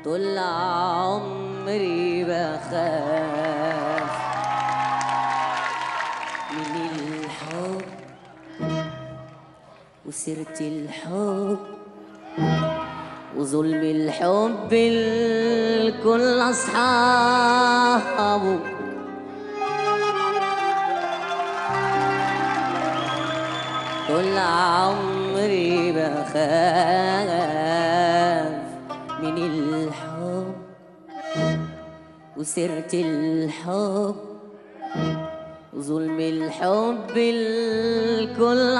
طول عمري بخاف من الحب وسيرة الحب وظلم الحب الكل أصحابه طول عمري بخاف من الحب وسيرة الحب ظلم الحب الكل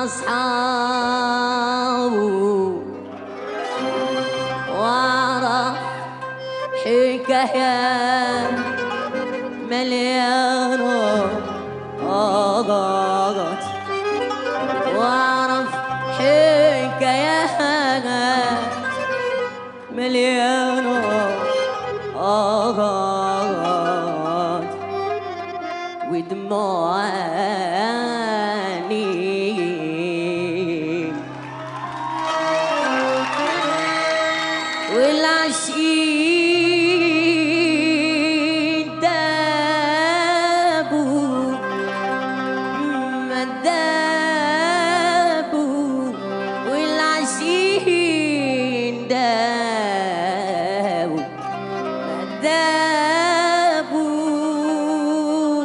أصحابه وأعرف حكايات مليانة آغاغات واعرف حكايات مليانة آغاز ودموعاني والعشقين دابوا مدابوا والعشيين دابوا مدابوا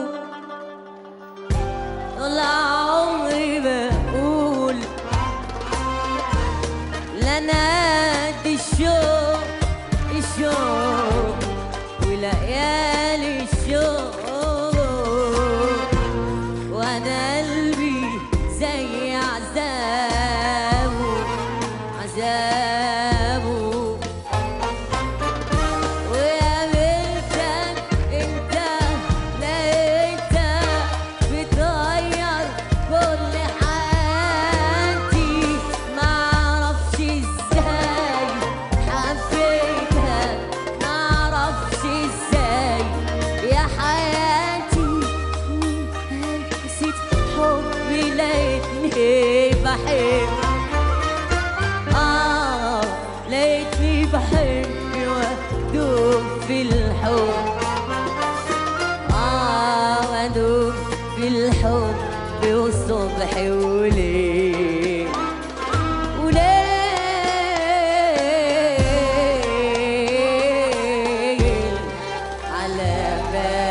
طول عمري بقول لنادي الشوق الشوق وليالي الشوق وانا قلبي زي عذابه عذابه وقابلتك انت لقيتك بتغير كل حياتي معرفش ازاي حبيتك معرفش ازاي يا حياتي نسيت حبي لقيتني بحب آه لقيتني بحب وأدوب في الحب آه وأدوب في الحب والصبح وليل وليل على بالي